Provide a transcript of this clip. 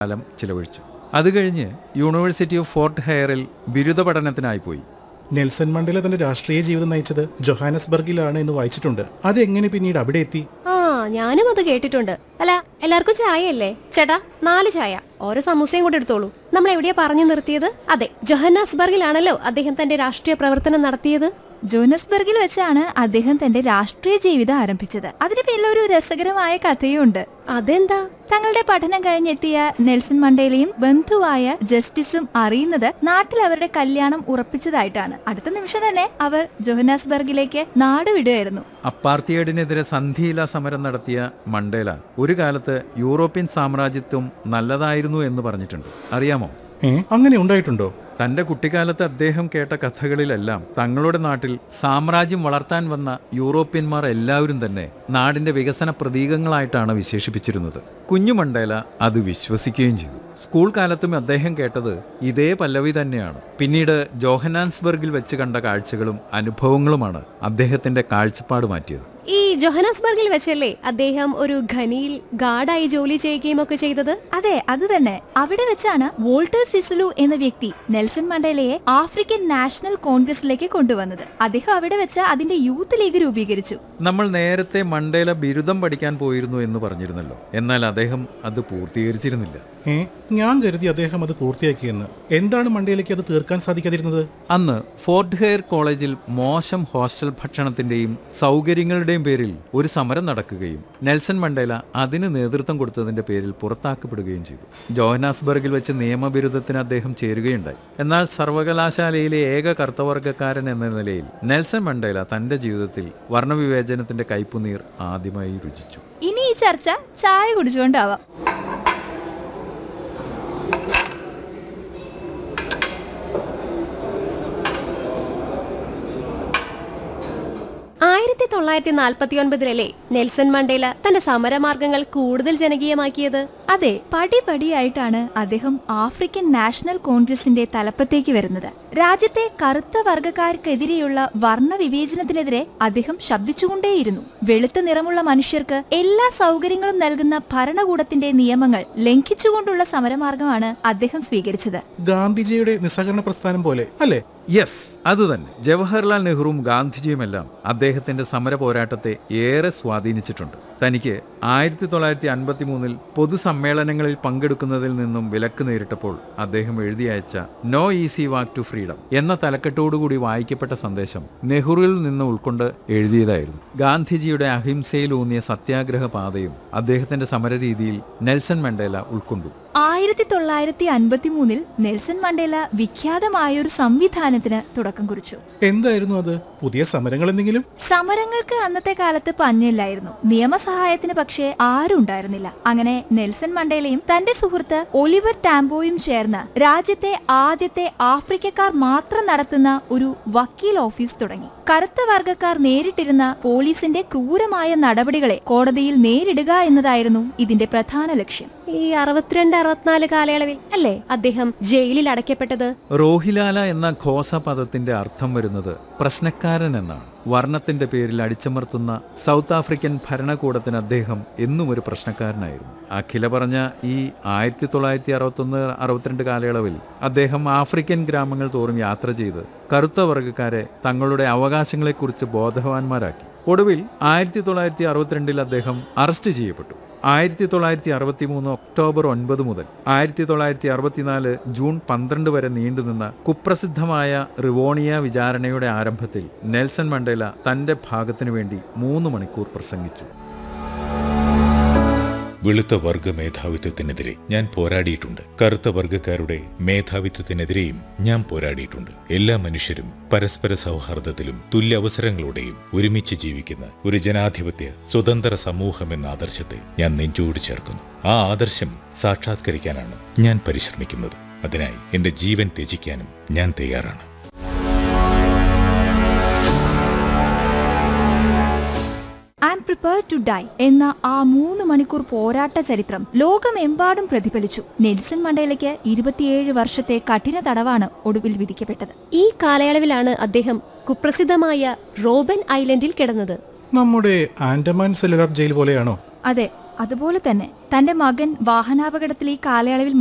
കാലം ചിലവഴിച്ചു അത് കഴിഞ്ഞ് യൂണിവേഴ്സിറ്റി ഓഫ് ഫോർട്ട് ഹെയറിൽ ബിരുദ പഠനത്തിനായി പോയി നെൽസൺ മണ്ടേല തന്റെ രാഷ്ട്രീയ ജീവിതം നയിച്ചത് ജൊഹാനസ്ബർഗിലാണ് എന്ന് വായിച്ചിട്ടുണ്ട് അതെങ്ങനെ പിന്നീട് അവിടെ എത്തി ആ ഞാനും അത് കേട്ടിട്ടുണ്ട് അല്ല എല്ലാവർക്കും ചായ അല്ലേ ചേട്ടാ നാല് ചായ ഓരോ സമൂസയും കൂടെ എടുത്തോളൂ നമ്മൾ എവിടെയാ പറഞ്ഞു നിർത്തിയത് അതെ ജൊഹന്നാസ്ബർഗിലാണല്ലോ അദ്ദേഹം തന്റെ രാഷ്ട്രീയ പ്രവർത്തനം നടത്തിയത് ജോനസ്ബർഗിൽ വെച്ചാണ് അദ്ദേഹം തന്റെ രാഷ്ട്രീയ ജീവിതം ആരംഭിച്ചത് അതിന് പിന്നിൽ ഒരു രസകരമായ കഥയുണ്ട് അതെന്താ തങ്ങളുടെ പഠനം കഴിഞ്ഞെത്തിയ നെൽസൺ മണ്ടേലയും ബന്ധുവായ ജസ്റ്റിസും അറിയുന്നത് നാട്ടിൽ അവരുടെ കല്യാണം ഉറപ്പിച്ചതായിട്ടാണ് അടുത്ത നിമിഷം തന്നെ അവർ ജോഹനാസ്ബർഗിലേക്ക് നാടുവിടുകയായിരുന്നു അപ്പാർത്തിയേഡിനെതിരെ സന്ധിയില്ല സമരം നടത്തിയ മണ്ടേല ഒരു കാലത്ത് യൂറോപ്യൻ സാമ്രാജ്യത്വം നല്ലതായിരുന്നു എന്ന് പറഞ്ഞിട്ടുണ്ട് അറിയാമോ ഏ അങ്ങനെ ഉണ്ടായിട്ടുണ്ടോ തന്റെ കുട്ടിക്കാലത്ത് അദ്ദേഹം കേട്ട കഥകളിലെല്ലാം തങ്ങളുടെ നാട്ടിൽ സാമ്രാജ്യം വളർത്താൻ വന്ന യൂറോപ്യന്മാർ എല്ലാവരും തന്നെ നാടിന്റെ വികസന പ്രതീകങ്ങളായിട്ടാണ് വിശേഷിപ്പിച്ചിരുന്നത് കുഞ്ഞു മണ്ടേല അത് വിശ്വസിക്കുകയും ചെയ്തു സ്കൂൾ കാലത്തും അദ്ദേഹം കേട്ടത് ഇതേ പല്ലവി തന്നെയാണ് പിന്നീട് ജോഹനാൻസ്ബർഗിൽ വെച്ച് കണ്ട കാഴ്ചകളും അനുഭവങ്ങളുമാണ് അദ്ദേഹത്തിന്റെ കാഴ്ചപ്പാട് മാറ്റിയത് ഈ ജൊഹനാസ്ബർഗിൽ വെച്ചല്ലേ അദ്ദേഹം ഒരു ഖനിയിൽ ഗാർഡായി ജോലി ചെയ്യുകയും ഒക്കെ ചെയ്തത് അതെ അത് തന്നെ അവിടെ വെച്ചാണ് വോൾട്ടർ സിസുലു എന്ന വ്യക്തി നെൽസൺ മണ്ടേലയെ ആഫ്രിക്കൻ നാഷണൽ കോൺഗ്രസിലേക്ക് കൊണ്ടുവന്നത് അദ്ദേഹം അവിടെ വെച്ച് അതിന്റെ യൂത്ത് ലീഗ് രൂപീകരിച്ചു നമ്മൾ നേരത്തെ മണ്ടേല ബിരുദം പഠിക്കാൻ പോയിരുന്നു എന്ന് പറഞ്ഞിരുന്നല്ലോ എന്നാൽ അദ്ദേഹം അത് പൂർത്തീകരിച്ചിരുന്നില്ല ഏ ഞാൻ കരുതി അദ്ദേഹം അത് പൂർത്തിയാക്കിയെന്ന് എന്താണ് മണ്ടയിലേക്ക് അത് തീർക്കാൻ സാധിക്കാതിരുന്നത് അന്ന് ഫോർട്ട് ഹെയർ കോളേജിൽ മോശം ഹോസ്റ്റൽ ഭക്ഷണത്തിന്റെയും സൗകര്യങ്ങളുടെയും പേരിൽ ഒരു സമരം നടക്കുകയും നെൽസൺ മണ്ടേല അതിന് നേതൃത്വം കൊടുത്തതിന്റെ പേരിൽ പുറത്താക്കപ്പെടുകയും ചെയ്തു ജോഹനാസ്ബർഗിൽ വെച്ച് നിയമബിരുദത്തിന് അദ്ദേഹം ചേരുകയുണ്ടായി എന്നാൽ സർവകലാശാലയിലെ ഏക കർത്തവർഗക്കാരൻ എന്ന നിലയിൽ നെൽസൺ മണ്ടേല തന്റെ ജീവിതത്തിൽ വർണ്ണവിവേചനത്തിന്റെ കയ്പുനീർ ആദ്യമായി രുചിച്ചു ഇനി ഈ ചർച്ച ചായ കുടിച്ചുകൊണ്ടാവാം ആയിരത്തി തൊള്ളായിരത്തി നാൽപ്പത്തി ഒൻപതിലല്ലേ നെൽസൺ മണ്ടേല തന്റെ സമരമാർഗങ്ങൾ കൂടുതൽ ജനകീയമാക്കിയത് അതെ പടിപടിയായിട്ടാണ് അദ്ദേഹം ആഫ്രിക്കൻ നാഷണൽ കോൺഗ്രസിന്റെ തലപ്പത്തേക്ക് വരുന്നത് രാജ്യത്തെ കറുത്ത വർഗക്കാർക്കെതിരെയുള്ള വർണ്ണവിവേചനത്തിനെതിരെ അദ്ദേഹം ശബ്ദിച്ചുകൊണ്ടേയിരുന്നു വെളുത്ത നിറമുള്ള മനുഷ്യർക്ക് എല്ലാ സൗകര്യങ്ങളും നൽകുന്ന ഭരണകൂടത്തിന്റെ നിയമങ്ങൾ ലംഘിച്ചുകൊണ്ടുള്ള സമരമാർഗമാണ് അദ്ദേഹം സ്വീകരിച്ചത് ഗാന്ധിജിയുടെ നിസ്സഹകരണ പ്രസ്ഥാനം പോലെ അല്ലേ യെസ് അതുതന്നെ ജവഹർലാൽ നെഹ്റുവും ഗാന്ധിജിയുമെല്ലാം അദ്ദേഹത്തിന്റെ സമര പോരാട്ടത്തെ ഏറെ സ്വാധീനിച്ചിട്ടുണ്ട് തനിക്ക് ആയിരത്തി തൊള്ളായിരത്തി അൻപത്തി മൂന്നിൽ പൊതുസമ്മേളനങ്ങളിൽ പങ്കെടുക്കുന്നതിൽ നിന്നും വിലക്ക് നേരിട്ടപ്പോൾ അദ്ദേഹം എഴുതി അയച്ച no easy walk to freedom എന്ന തലക്കെട്ടോടുകൂടി വായിക്കപ്പെട്ട സന്ദേശം നെഹ്റുവിൽ നിന്ന് ഉൾക്കൊണ്ട് എഴുതിയതായിരുന്നു ഗാന്ധിജിയുടെ അഹിംസയിലൂന്നിയ സത്യാഗ്രഹ പാതയും അദ്ദേഹത്തിന്റെ സമരരീതിയിൽ നെൽസൺ മണ്ടേല ഉൾക്കൊണ്ടു ആയിരത്തി തൊള്ളായിരത്തി അൻപത്തി മൂന്നിൽ നെൽസൺ മണ്ടേല വിഖ്യാതമായ ഒരു സംവിധാനത്തിന് തുടക്കം കുറിച്ചു എന്തായിരുന്നു അത് പുതിയ സമരങ്ങൾ എന്തെങ്കിലും സമരങ്ങൾക്ക് അന്നത്തെ കാലത്ത് പഞ്ഞില്ലായിരുന്നു നിയമസഹായത്തിന് പക്ഷേ ആരും ഉണ്ടായിരുന്നില്ല അങ്ങനെ നെൽസൺ മണ്ടേലയും തന്റെ സുഹൃത്ത് ഒലിവർ ടാംബോയും ചേർന്ന് രാജ്യത്തെ ആദ്യത്തെ ആഫ്രിക്കക്കാർ മാത്രം നടത്തുന്ന ഒരു വക്കീൽ ഓഫീസ് തുടങ്ങി കറുത്ത വർഗക്കാർ നേരിട്ടിരുന്ന പോലീസിന്റെ ക്രൂരമായ നടപടികളെ കോടതിയിൽ നേരിടുക എന്നതായിരുന്നു ഇതിന്റെ പ്രധാന ലക്ഷ്യം ഈ അറുപത്തിരണ്ട് അറുപത്തിനാല് കാലയളവിൽ അല്ലേ അദ്ദേഹം ജയിലിൽ അടയ്ക്കപ്പെട്ടത് റോഹിലാല എന്ന ഘോസ പദത്തിന്റെ അർത്ഥം വരുന്നത് പ്രശ്നക്കാരൻ എന്നാണ് വർണ്ണത്തിന്റെ പേരിൽ അടിച്ചമർത്തുന്ന സൗത്ത് ആഫ്രിക്കൻ ഭരണകൂടത്തിന് അദ്ദേഹം എന്നും ഒരു പ്രശ്നക്കാരനായിരുന്നു അഖില പറഞ്ഞ ഈ ആയിരത്തി തൊള്ളായിരത്തി അറുപത്തൊന്ന് അറുപത്തിരണ്ട് കാലയളവിൽ അദ്ദേഹം ആഫ്രിക്കൻ ഗ്രാമങ്ങൾ തോറും യാത്ര ചെയ്ത് കറുത്ത വർഗ്ഗക്കാരെ തങ്ങളുടെ അവകാശങ്ങളെക്കുറിച്ച് ബോധവാന്മാരാക്കി ഒടുവിൽ ആയിരത്തി തൊള്ളായിരത്തി അറുപത്തിരണ്ടിൽ അദ്ദേഹം അറസ്റ്റ് ചെയ്യപ്പെട്ടു ആയിരത്തി തൊള്ളായിരത്തി അറുപത്തി മൂന്ന് ഒക്ടോബർ ഒൻപത് മുതൽ ആയിരത്തി തൊള്ളായിരത്തി അറുപത്തിനാല് ജൂൺ പന്ത്രണ്ട് വരെ നീണ്ടുനിന്ന കുപ്രസിദ്ധമായ റിവോണിയ വിചാരണയുടെ ആരംഭത്തിൽ നെൽസൺ മണ്ടേല തന്റെ ഭാഗത്തിനു വേണ്ടി മൂന്ന് മണിക്കൂർ പ്രസംഗിച്ചു വെളുത്ത വർഗ മേധാവിത്വത്തിനെതിരെ ഞാൻ പോരാടിയിട്ടുണ്ട് കറുത്ത വർഗക്കാരുടെ മേധാവിത്വത്തിനെതിരെയും ഞാൻ പോരാടിയിട്ടുണ്ട് എല്ലാ മനുഷ്യരും പരസ്പര സൗഹാർദ്ദത്തിലും തുല്യ അവസരങ്ങളോടെയും ഒരുമിച്ച് ജീവിക്കുന്ന ഒരു ജനാധിപത്യ സ്വതന്ത്ര സമൂഹം എന്ന ആദർശത്തെ ഞാൻ നെഞ്ചോട് ചേർക്കുന്നു ആ ആദർശം സാക്ഷാത്കരിക്കാനാണ് ഞാൻ പരിശ്രമിക്കുന്നത് അതിനായി എന്റെ ജീവൻ ത്യജിക്കാനും ഞാൻ തയ്യാറാണ് I am prepare to die എന്ന ആ മൂന്ന് മണിക്കൂർ പോരാട്ട ചരിത്രം ലോകമെമ്പാടും പ്രതിഫലിച്ചു നെൽസൺ മണ്ടേലയ്ക്ക് ഇരുപത്തിയേഴ് വർഷത്തെ കഠിന തടവാണ് ഒടുവിൽ വിധിക്കപ്പെട്ടത് ഈ കാലയളവിലാണ് അദ്ദേഹം കുപ്രസിദ്ധമായ റോബൻ ഐലൻഡിൽ കിടന്നത് നമ്മുടെ ആൻഡമാൻ സെല്ലുലാർ ജയിൽ പോലെയാണോ അതെ അതുപോലെ തന്നെ തന്റെ മകൻ വാഹനാപകടത്തിൽ ഈ കാലയളവിൽ